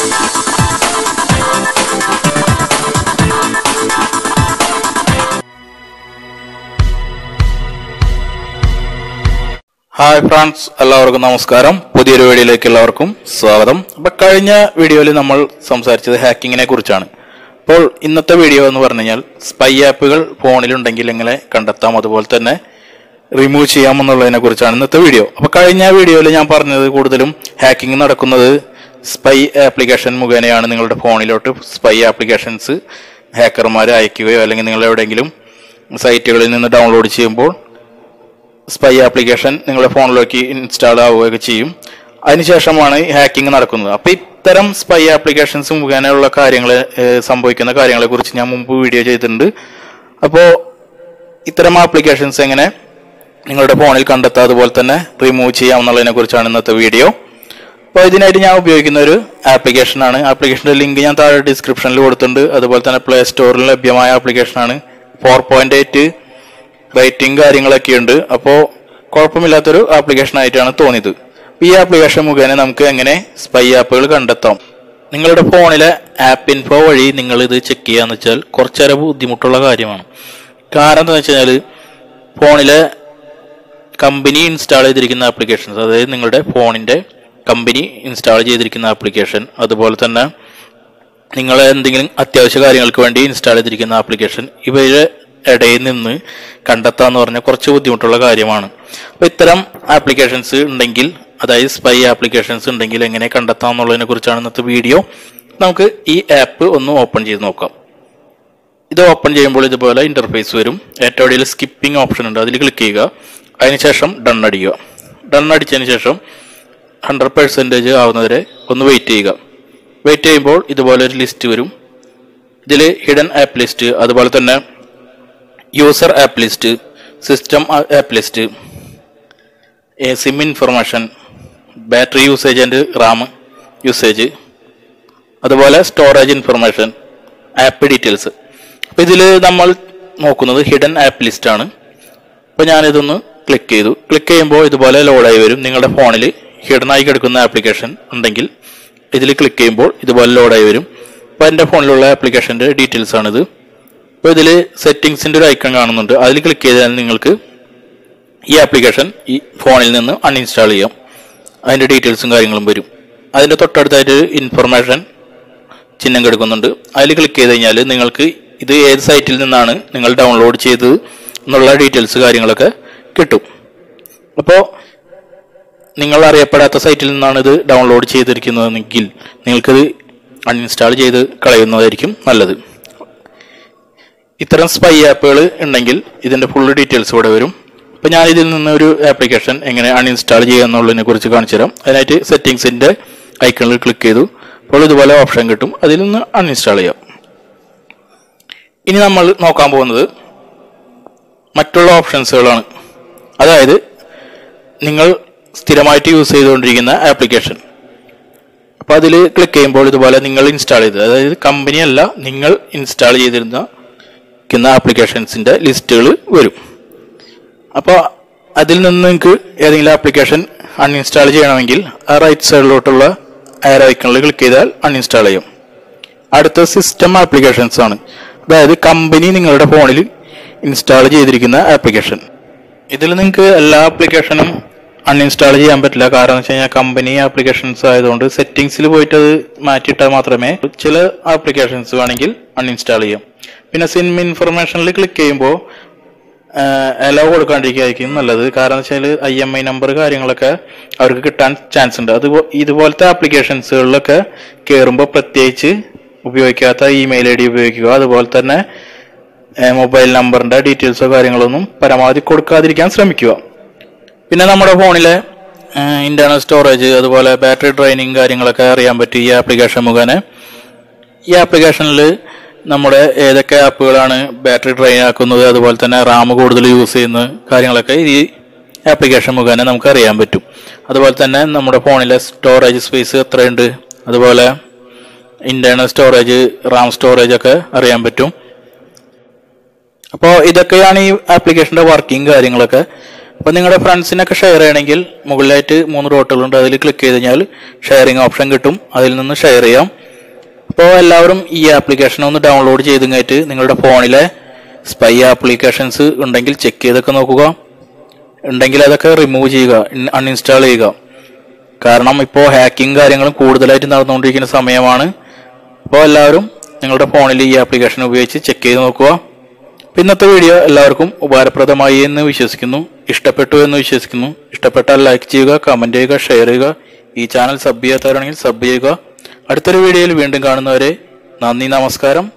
hi friends എല്ലാവർക്കും നമസ്കാരം പുതിയൊരു വീഡിയോയിലേക്ക് എല്ലാവർക്കും സ്വാഗതം അപ്പൊ കഴിഞ്ഞ വീഡിയോയിൽ നമ്മൾ സംസാരിച്ചത് ഹാക്കിങ്ങിനെ കുറിച്ചാണ് അപ്പോൾ ഇന്നത്തെ വീഡിയോ എന്ന് പറഞ്ഞു കഴിഞ്ഞാൽ സ്പൈ ആപ്പുകൾ ഫോണിലുണ്ടെങ്കിൽ എങ്ങനെ കണ്ടെത്താം അതുപോലെ തന്നെ റിമൂവ് ചെയ്യാമെന്നുള്ളതിനെ കുറിച്ചാണ് ഇന്നത്തെ വീഡിയോ അപ്പൊ കഴിഞ്ഞ വീഡിയോയിൽ ഞാൻ പറഞ്ഞത് കൂടുതലും ഹാക്കിംഗ് നടക്കുന്നത് സ്പൈ ആപ്ലിക്കേഷൻ മുഖേനയാണ് നിങ്ങളുടെ ഫോണിലോട്ട് സ്പൈ ആപ്ലിക്കേഷൻസ് ഹാക്കർമാർ അയക്കുകയോ അല്ലെങ്കിൽ നിങ്ങൾ എവിടെയെങ്കിലും സൈറ്റുകളിൽ നിന്ന് ഡൗൺലോഡ് ചെയ്യുമ്പോൾ സ്പൈ ആപ്ലിക്കേഷൻ നിങ്ങളുടെ ഫോണിലേക്ക് ഇൻസ്റ്റാൾ ആവുകയൊക്കെ ചെയ്യും അതിനുശേഷമാണ് ഈ ഹാക്കിംഗ് നടക്കുന്നത് അപ്പൊ ഇത്തരം സ്പൈ ആപ്ലിക്കേഷൻസ് മുഖേനയുള്ള കാര്യങ്ങൾ സംഭവിക്കുന്ന കാര്യങ്ങളെ കുറിച്ച് ഞാൻ മുമ്പ് വീഡിയോ ചെയ്തിട്ടുണ്ട് അപ്പോൾ ഇത്തരം ആപ്ലിക്കേഷൻസ് എങ്ങനെ നിങ്ങളുടെ ഫോണിൽ കണ്ടെത്താം അതുപോലെ തന്നെ റിമൂവ് ചെയ്യാം എന്നുള്ളതിനെ കുറിച്ചാണ് ഇന്നത്തെ വീഡിയോ അപ്പോൾ ഇതിനായിട്ട് ഞാൻ ഉപയോഗിക്കുന്ന ഒരു ആപ്ലിക്കേഷനാണ് ആപ്ലിക്കേഷന്റെ ലിങ്ക് ഞാൻ താഴെ ഡിസ്ക്രിപ്ഷനിൽ കൊടുത്തിട്ടുണ്ട് അതുപോലെ തന്നെ പ്ലേ സ്റ്റോറിൽ ലഭ്യമായ ആപ്ലിക്കേഷനാണ് ഫോർ പോയിന്റ് എയ്റ്റ് റേറ്റിംഗ് കാര്യങ്ങളൊക്കെ ഉണ്ട് അപ്പോൾ കുഴപ്പമില്ലാത്തൊരു ആപ്ലിക്കേഷൻ ആയിട്ടാണ് തോന്നിയത് ഈ ആപ്ലിക്കേഷൻ മുഖേന നമുക്ക് എങ്ങനെ സ്പൈ ആപ്പുകൾ കണ്ടെത്താം നിങ്ങളുടെ ഫോണിലെ ആപ്പ് ഇൻഫോ വഴി നിങ്ങൾ ഇത് ചെക്ക് ചെയ്യാന്ന് വെച്ചാൽ കുറച്ചേറെ ബുദ്ധിമുട്ടുള്ള കാര്യമാണ് കാരണം എന്താണെന്ന് വെച്ച് കഴിഞ്ഞാൽ ഫോണിലെ കമ്പനി ഇൻസ്റ്റാൾ ചെയ്തിരിക്കുന്ന ആപ്ലിക്കേഷൻസ് അതായത് നിങ്ങളുടെ ഫോണിന്റെ കമ്പനി ഇൻസ്റ്റാൾ ചെയ്തിരിക്കുന്ന ആപ്ലിക്കേഷൻ അതുപോലെ തന്നെ നിങ്ങൾ എന്തെങ്കിലും അത്യാവശ്യ കാര്യങ്ങൾക്ക് വേണ്ടി ഇൻസ്റ്റാൾ ചെയ്തിരിക്കുന്ന ആപ്ലിക്കേഷൻ ഇവയുടെ ഇടയിൽ നിന്ന് കണ്ടെത്താന്ന് പറഞ്ഞാൽ കുറച്ച് ബുദ്ധിമുട്ടുള്ള കാര്യമാണ് അപ്പോൾ ഇത്തരം ആപ്ലിക്കേഷൻസ് ഉണ്ടെങ്കിൽ അതായത് സ്പൈ ആപ്ലിക്കേഷൻസ് ഉണ്ടെങ്കിൽ എങ്ങനെ കണ്ടെത്താം എന്നുള്ളതിനെ കുറിച്ചാണ് ഇന്നത്തെ വീഡിയോ നമുക്ക് ഈ ആപ്പ് ഒന്ന് ഓപ്പൺ ചെയ്ത് നോക്കാം ഇത് ഓപ്പൺ ചെയ്യുമ്പോൾ ഇതുപോലെ ഇന്റർഫേസ് വരും ഏറ്റവും അടിയിൽ സ്കിപ്പിംഗ് ഓപ്ഷൻ ഉണ്ട് അതിൽ ക്ലിക്ക് ചെയ്യുക അതിനുശേഷം ഡൺ അടിക്കുക ഡൺ അടിച്ചതിന് ശേഷം ഹൺഡ്രഡ് പെർസെൻറ്റേജ് ആവുന്നവരെ ഒന്ന് വെയിറ്റ് ചെയ്യുക വെയിറ്റ് ചെയ്യുമ്പോൾ ഇതുപോലെ ഒരു ലിസ്റ്റ് വരും ഇതിൽ ഹിഡൻ ആപ്പ് ലിസ്റ്റ് അതുപോലെ തന്നെ user app list system app list sim information battery usage and RAM usage അതുപോലെ സ്റ്റോറേജ് ഇൻഫർമേഷൻ ആപ്പ് ഡീറ്റെയിൽസ് അപ്പം ഇതിൽ നമ്മൾ നോക്കുന്നത് ഹിഡൻ ആപ്പ് ലിസ്റ്റ് ആണ് അപ്പോൾ ഞാനിതൊന്ന് ക്ലിക്ക് ചെയ്തു ക്ലിക്ക് ചെയ്യുമ്പോൾ ഇതുപോലെ ലോഡായി വരും നിങ്ങളുടെ ഫോണിൽ ഹിഡൻ ആയി കിടക്കുന്ന ആപ്ലിക്കേഷൻ ഉണ്ടെങ്കിൽ ഇതിൽ ക്ലിക്ക് ചെയ്യുമ്പോൾ ഇതുപോലെ ലോഡായി വരും അപ്പോൾ എൻ്റെ ഫോണിലുള്ള ആപ്ലിക്കേഷൻ്റെ ഡീറ്റെയിൽസ് ആണിത് അപ്പോൾ ഇതിൽ സെറ്റിംഗ്സിൻ്റെ ഒരു ഐക്കൺ കാണുന്നുണ്ട് അതിൽ ക്ലിക്ക് ചെയ്താൽ നിങ്ങൾക്ക് ഈ ആപ്ലിക്കേഷൻ ഈ ഫോണിൽ നിന്ന് അൺഇൻസ്റ്റാൾ ചെയ്യാം അതിൻ്റെ ഡീറ്റെയിൽസും കാര്യങ്ങളും വരും അതിൻ്റെ തൊട്ടടുത്തായിട്ട് ഇൻഫർമേഷൻ ചിഹ്നം കിടക്കുന്നുണ്ട് അതിൽ ക്ലിക്ക് ചെയ്ത് കഴിഞ്ഞാൽ നിങ്ങൾക്ക് ഇത് ഏത് സൈറ്റിൽ നിന്നാണ് നിങ്ങൾ ഡൗൺലോഡ് ചെയ്തത് എന്നുള്ള ഡീറ്റെയിൽസ് കാര്യങ്ങളൊക്കെ കിട്ടും അപ്പോൾ നിങ്ങൾ അറിയപ്പെടാത്ത സൈറ്റിൽ നിന്നാണ് ഇത് ഡൗൺലോഡ് ചെയ്തിരിക്കുന്നതെങ്കിൽ നിങ്ങൾക്കിത് അൺഇൻസ്റ്റാൾ ചെയ്ത് കളയുന്നതായിരിക്കും നല്ലത് ഇത്തരം സ്പൈ ആപ്പുകൾ ഉണ്ടെങ്കിൽ ഇതിന്റെ ഫുൾ ഡീറ്റെയിൽസ് ഇവിടെ വരും അപ്പോൾ ഞാൻ ഇതിൽ നിന്ന് ഒരു ആപ്ലിക്കേഷൻ എങ്ങനെ അൺഇൻസ്റ്റാൾ ചെയ്യുക എന്നുള്ളതിനെ കുറിച്ച് കാണിച്ചു തരാം അതിനായിട്ട് സെറ്റിംഗ്സിന്റെ ഐക്കണിൽ ക്ലിക്ക് ചെയ്തു അപ്പോൾ ഇതുപോലെ ഓപ്ഷൻ കിട്ടും അതിൽ നിന്ന് അൺഇൻസ്റ്റാൾ ചെയ്യാം ഇനി നമ്മൾ നോക്കാൻ പോകുന്നത് മറ്റുള്ള ഓപ്ഷൻസുകളാണ് അതായത് നിങ്ങൾ സ്ഥിരമായിട്ട് യൂസ് ചെയ്തുകൊണ്ടിരിക്കുന്ന ആപ്ലിക്കേഷൻ അപ്പോൾ അതിൽ ക്ലിക്ക് ചെയ്യുമ്പോൾ ഇതുപോലെ നിങ്ങൾ ഇൻസ്റ്റാൾ ചെയ്തത് അതായത് കമ്പനിയല്ല നിങ്ങൾ ഇൻസ്റ്റാൾ ചെയ്തിരുന്ന ക്കുന്ന ആപ്ലിക്കേഷൻസിന്റെ ലിസ്റ്റുകൾ വരും അപ്പോൾ അതിൽ നിന്ന് നിങ്ങൾക്ക് ഏതെങ്കിലും ആപ്ലിക്കേഷൻ അൺഇൻസ്റ്റാൾ ചെയ്യണമെങ്കിൽ ആ റൈറ്റ് സൈഡിലോട്ടുള്ള എയർ ഐക്കണിൽ ക്ലിക്ക് ചെയ്താൽ അൺഇൻസ്റ്റാൾ ചെയ്യും അടുത്ത സിസ്റ്റം ആപ്ലിക്കേഷൻസ് ആണ് അതായത് കമ്പനി നിങ്ങളുടെ ഫോണിൽ ഇൻസ്റ്റാൾ ചെയ്തിരിക്കുന്ന ആപ്ലിക്കേഷൻ ഇതിൽ നിങ്ങൾക്ക് എല്ലാ ആപ്ലിക്കേഷനും അൺഇൻസ്റ്റാൾ ചെയ്യാൻ പറ്റില്ല കാരണം എന്ന് വെച്ച് കഴിഞ്ഞാൽ കമ്പനി ആപ്ലിക്കേഷൻസ് ആയതുകൊണ്ട് സെറ്റിംഗ്സിൽ പോയിട്ട് അത് മാറ്റിയിട്ടാൽ മാത്രമേ ചില ആപ്ലിക്കേഷൻസ് വേണമെങ്കിൽ അൺഇൻസ്റ്റാൾ ചെയ്യാം പിന്നെ സിം ഇൻഫർമേഷനിൽ ക്ലിക്ക് ചെയ്യുമ്പോൾ അലോ കൊടുക്കാണ്ടിരിക്കുകയായിരിക്കും നല്ലത് കാരണം വെച്ചാൽ ഐ എം ഐ നമ്പർ കാര്യങ്ങളൊക്കെ അവർക്ക് കിട്ടാൻ ചാൻസ് ഉണ്ട് അത് ഇതുപോലത്തെ ആപ്ലിക്കേഷൻസുകളിലൊക്കെ കയറുമ്പോൾ പ്രത്യേകിച്ച് ഉപയോഗിക്കാത്ത ഇമെയിൽ ഐ ഡി ഉപയോഗിക്കുക അതുപോലെ തന്നെ മൊബൈൽ നമ്പറിന്റെ ഡീറ്റെയിൽസോ കാര്യങ്ങളൊന്നും പരമാവധി കൊടുക്കാതിരിക്കാൻ ശ്രമിക്കുക പിന്നെ നമ്മുടെ ഫോണിലെ ഇന്റേണൽ സ്റ്റോറേജ് അതുപോലെ ബാറ്ററി ഡ്രൈനിങ് കാര്യങ്ങളൊക്കെ അറിയാൻ പറ്റും ഈ ആപ്ലിക്കേഷൻ മുഖേന ഈ ആപ്ലിക്കേഷനിൽ നമ്മുടെ ഏതൊക്കെ ആപ്പുകളാണ് ബാറ്ററി ഡ്രൈൻ ആക്കുന്നത് അതുപോലെ തന്നെ റാം കൂടുതൽ യൂസ് ചെയ്യുന്ന കാര്യങ്ങളൊക്കെ ഈ ആപ്ലിക്കേഷൻ മുഖേന നമുക്ക് അറിയാൻ പറ്റും അതുപോലെ തന്നെ നമ്മുടെ ഫോണിലെ സ്റ്റോറേജ് സ്പേസ് എത്രയുണ്ട് അതുപോലെ ഇന്റേണൽ സ്റ്റോറേജ് റാം സ്റ്റോറേജ് ഒക്കെ അറിയാൻ പറ്റും അപ്പോൾ ഇതൊക്കെയാണ് ഈ ആപ്ലിക്കേഷന്റെ വർക്കിംഗ് കാര്യങ്ങളൊക്കെ അപ്പോൾ നിങ്ങളുടെ ഫ്രണ്ട്സിനൊക്കെ ഷെയർ ചെയ്യണമെങ്കിൽ മുകളിലായിട്ട് മൂന്ന് ഡോട്ടുകളുണ്ട് അതിൽ ക്ലിക്ക് ചെയ്ത് കഴിഞ്ഞാൽ ഷെയറിംഗ് ഓപ്ഷൻ കിട്ടും അതിൽ നിന്ന് ഷെയർ ചെയ്യാം അപ്പോൾ എല്ലാവരും ഈ ആപ്ലിക്കേഷൻ ഒന്ന് ഡൗൺലോഡ് ചെയ്ത് കഴിഞ്ഞിട്ട് നിങ്ങളുടെ ഫോണിലെ സ്പൈ ആപ്ലിക്കേഷൻസ് ഉണ്ടെങ്കിൽ ചെക്ക് ചെയ്തൊക്കെ നോക്കുക ഉണ്ടെങ്കിൽ അതൊക്കെ റിമൂവ് ചെയ്യുക അൺഇൻസ്റ്റാൾ ചെയ്യുക കാരണം ഇപ്പോൾ ഹാക്കിംഗ് കാര്യങ്ങളും കൂടുതലായിട്ട് നടന്നുകൊണ്ടിരിക്കുന്ന സമയമാണ് അപ്പോൾ എല്ലാവരും നിങ്ങളുടെ ഫോണിൽ ഈ ആപ്ലിക്കേഷൻ ഉപയോഗിച്ച് ചെക്ക് ചെയ്ത് നോക്കുക അപ്പോൾ ഇന്നത്തെ വീഡിയോ എല്ലാവർക്കും ഉപകാരപ്രദമായി എന്ന് വിശ്വസിക്കുന്നു ഇഷ്ടപ്പെട്ടു എന്ന് വിശ്വസിക്കുന്നു ഇഷ്ടപ്പെട്ടാൽ ലൈക്ക് ചെയ്യുക കമൻറ്റ് ചെയ്യുക ഷെയർ ചെയ്യുക ഈ ചാനൽ സബ് ചെയ്യാത്തവരാണെങ്കിൽ സബ് ചെയ്യുക അടുത്തൊരു വീഡിയോയിൽ വീണ്ടും കാണുന്നവരെ നന്ദി നമസ്കാരം